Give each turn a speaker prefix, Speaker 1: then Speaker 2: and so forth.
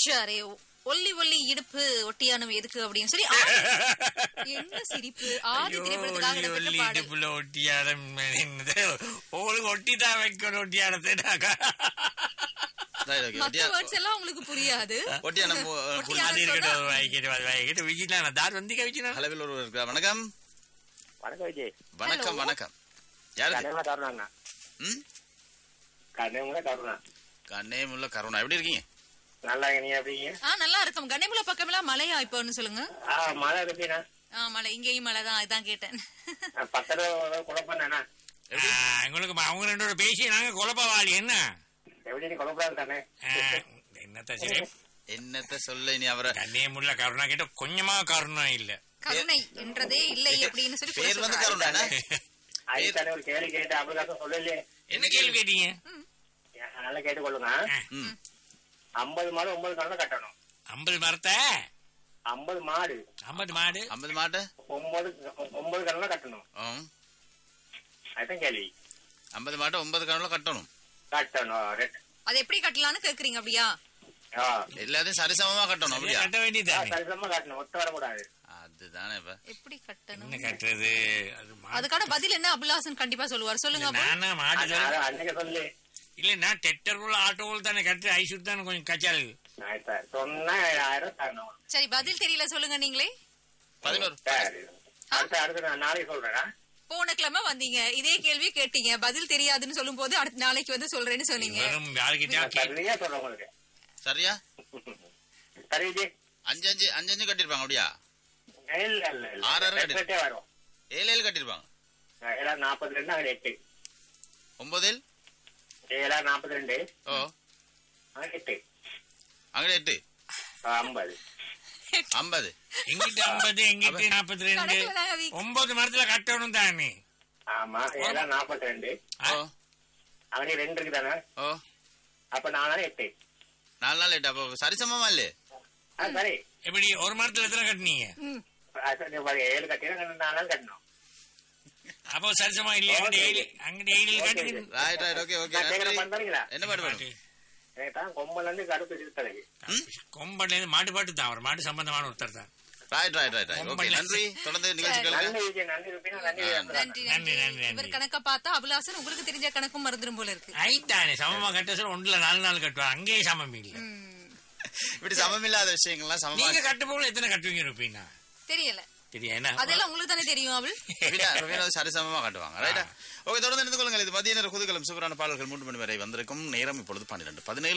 Speaker 1: யோசிச்சாரே ஒல்லி ஒல்லி இடுப்பு ஒட்டியானம் எதுக்கு அப்படின்னு சொல்லி ஆதி- என்ன சிரிப்பு ஆதி திரைப்படத்துக்காக
Speaker 2: ஒல்லி
Speaker 1: இடம்பெற்ற
Speaker 2: ஒல்லி
Speaker 1: பாடல்
Speaker 2: இடுப்புல ஒட்டியாடம் என்னது உங்களுக்கு ஒட்டிதான் வைக்கணும் ஒட்டியாடத்தை
Speaker 3: ரைட் ஓகே
Speaker 1: மத்த
Speaker 3: ஒட்டியா
Speaker 1: வேர்ட்ஸ் எல்லாம் உங்களுக்கு புரியாது
Speaker 3: ஒட்டியான போ-
Speaker 1: ஒட்டியான
Speaker 2: அது இருக்கட்டும்
Speaker 1: சொன்னா-
Speaker 2: அது வாங்கிட்டு அது வாங்கிட்டு விஜிலாம் தார் வந்து கவிச்சினா
Speaker 3: அளவில் ஒருவர் இருக்கிறார் வணக்கம்
Speaker 4: வணக்கம் விஜய்
Speaker 3: வணக்கம்
Speaker 1: Hello.
Speaker 3: வணக்கம் யாரு
Speaker 4: கனவுல கருணாண்ணா
Speaker 3: ம்
Speaker 4: கனவுல கருணா
Speaker 3: கண்ணேமுள்ள கருணா எப்படி இருக்கீங்க
Speaker 4: நல்லா நீங்க எப்படிங்க
Speaker 1: ஆ நல்லா இருக்கும் கண்ணைமுல பக்கமெல்லாம் மழையா இப்போன்னு சொல்லுங்க
Speaker 4: ஆ மழை எப்படிண்ணா
Speaker 1: ஆ மழை இங்கேயும் மழை தான் இதான் கேட்டேன்
Speaker 4: பக்கத்துல குழப்பண்ணா
Speaker 2: உங்களுக்கு ம- அவங்க ரெண்டோட பேசி நாங்க குழப்பவாளி என்ன
Speaker 4: எப்படி நீ குழப்பம் தானே
Speaker 2: ஆ, என்னத்த சரி
Speaker 3: என்னத்த சொல்ல நீ அவரை
Speaker 2: கண்ணே முள்ள கருணா கிட்ட கொஞ்சமா கருணம் இல்ல
Speaker 1: கருணை என்றதே இல்லை அப்படின்னு சொல்லி
Speaker 3: பேர் வந்து
Speaker 1: சொல்றாரு.
Speaker 3: கருணா
Speaker 4: அது தானே ஒரு கேள்வி கேட்டு அப்படிதான் சொல்லலையே
Speaker 2: என்ன கேள்வி கேட்டீங்க
Speaker 4: நல்லா கேட்டுக்கொள்ளுங்க
Speaker 3: ம்
Speaker 4: ஐம்பது மாடு ஒன்பது கணக்கு கட்டணும்
Speaker 2: ஐம்பது மரத்தை
Speaker 4: ஐம்பது மாடு
Speaker 2: ஐம்பது மாடு
Speaker 3: ஐம்பது மாட்டை
Speaker 4: ஒன்பது ஒன்பது கணக்கு கட்டணும்
Speaker 3: ம்
Speaker 4: அதுதான் கேள்வி
Speaker 3: ஐம்பது மாட்டை ஒன்பது கணக்குல கட்டணும்
Speaker 4: கட்டணும் ரெட்
Speaker 1: அது எப்படி கட்டலாம்னு கேக்குறீங்க அப்படியா
Speaker 4: ஆ
Speaker 3: எல்லாத்தையும் சரிசமமா கட்டணும் அப்படியா
Speaker 2: கட்ட வேண்டியதானே
Speaker 4: சரிசமா கட்டணும் ஒட்டு வரக்கூடாது
Speaker 3: அதுதானே இப்ப
Speaker 1: எப்படி கட்டணும்
Speaker 2: என்ன கட்டுறது அது மா-
Speaker 1: அதுக்கான பதில் என்ன அபுல்லாசன் கண்டிப்பா சொல்லுவார் சொல்லுங்க அப்போ.
Speaker 2: நானா மாடு
Speaker 4: அது-
Speaker 2: சொல்ல
Speaker 4: அது அன்னைக்கு சொல்லு
Speaker 2: இல்ல நான் டெக்டருக்குள்ள ஆட்டோவில் தானே கட்டு ஐசுட்டு தானே கொஞ்சம் கச்சால்
Speaker 4: ஆயிட்டா. சொன்னா ஆயிரம் தரணும்
Speaker 1: சரி பதில் தெரியல சொல்லுங்க நீங்களே
Speaker 3: பதினோரு
Speaker 4: சரி அடுத்து அடுத்து நான் நாளைக்கு சொல்றேன்
Speaker 1: போன கிழமை வந்தீங்க இதே கேள்வி கேட்டீங்க பதில் தெரியாதுன்னு சொல்லும் போது அடுத்த நாளைக்கு வந்து சொல்றேன்னு சொன்னீங்க
Speaker 2: வெறும் யாருக்கிட்டயா கேட்டு
Speaker 4: சரியா சொல்றேன் உங்களுக்கு
Speaker 3: சரியா
Speaker 4: சரி விஜய்
Speaker 3: அஞ்சு அஞ்சு அஞ்சு அஞ்சு கட்டிருப்பாங்க அப்படியா
Speaker 4: இல்ல இல்ல இல்ல
Speaker 3: ஆறு ஆறு
Speaker 4: ரெண்டு ரெண்டே வரும்
Speaker 3: ஏழு ஏழு கட்டிருப்பாங்க
Speaker 4: ஏழா நாற்பத்தி ரெண்டு அங்கே எட்டு
Speaker 3: ஒன்பதில்
Speaker 4: ஏழா நாற்பத்தி ரெண்டு
Speaker 3: ஓ
Speaker 4: அங்கே எட்டு
Speaker 3: அங்கே எட்டு
Speaker 4: ஐம்பது
Speaker 3: ஐம்பது
Speaker 2: எங்கிட்ட ஐம்பது எங்கிட்ட நாற்பத்தி ரெண்டு
Speaker 1: கணக்குல நாங்க weak.
Speaker 2: ஒன்பது மரத்துல கட்டணும் தானே
Speaker 4: ஆமா ஏழா நாற்பத்தி ரெண்டு
Speaker 3: ஓ
Speaker 4: அங்கே ரெண்டு இருக்குதானே
Speaker 3: ஓ
Speaker 4: அப்ப நாலு எட்டு
Speaker 3: நாலு நாள் எட்டு அப்போ சரிசமமா இல்லையே
Speaker 4: ஆ சரி
Speaker 2: எப்படி ஒரு மரத்துல எத்தனை கட்டினீங்க
Speaker 1: ம்.
Speaker 4: ஆ, சரி, பாரு, ஏழு கட்டினா நாலு நாள் கட்டணும்
Speaker 2: அப்போ சரிசமா இல்லையா அங்கிட்ட ஏழு அங்கிட்ட ஏழு கட்டி
Speaker 3: ரைட் ரைட் ஓகே ஓகே
Speaker 4: நான் கேட்கற
Speaker 3: நன்றி
Speaker 4: பண்றீங்களா
Speaker 3: என்ன பாட்டு வேணும்
Speaker 4: தான் கொம்பல இருந்து கருப்பு சிறுத்தலைக்கு
Speaker 2: கொம்பன்ல இருந்து மாட்டு பாட்டு தான் அவர் மாட்டு சம்பந்தமான ஒருத்தர் தான்
Speaker 3: right right right right okay நன்றி தொடர்ந்து நிகழ்ச்சிகளுக்கு
Speaker 4: நன்றி விஜய் நன்றி விபினா நன்றி
Speaker 3: ஆ,
Speaker 4: விபினா.
Speaker 1: நன்றி
Speaker 2: நன்றி,
Speaker 1: நன்றி
Speaker 2: நன்றி,
Speaker 1: இவர்
Speaker 2: நன்றி.
Speaker 1: கணக்க பார்த்தா அபுல்லாசன் உங்களுக்கு தெரிஞ்ச கணக்கும் மறந்துடும் போல இருக்கு
Speaker 2: ஐத்தானே சமமா கட்ட சொல்ல ஒன்றுல நாலு நாள் கட்டுவாங்க அங்கேயே சமம் இல்ல
Speaker 1: ம்.
Speaker 3: இப்படி சமமில்லாத விஷயங்கள்லாம் சமமா
Speaker 2: நீங்க கட்டு போல எத்தனை கட்டுவீங்க இருப்பீங்க
Speaker 1: தெரியல
Speaker 2: தெரியா என்ன
Speaker 1: அதெல்லாம் உங்களுக்கு தானே தெரியும் அவள்
Speaker 3: ரவீனா ரவீனா சரிசமமா காட்டுவாங்க ரைட்டா ஓகே தொடர்ந்து இணைந்து கொள்ளுங்கள் இது மதிய நேர குதுகலம் சூப்பரான பாடல்கள் மூன்று மணி வரை வந்திருக்கும் நேரம் இப்பொழுது பன்னிரண்டு பதினேழு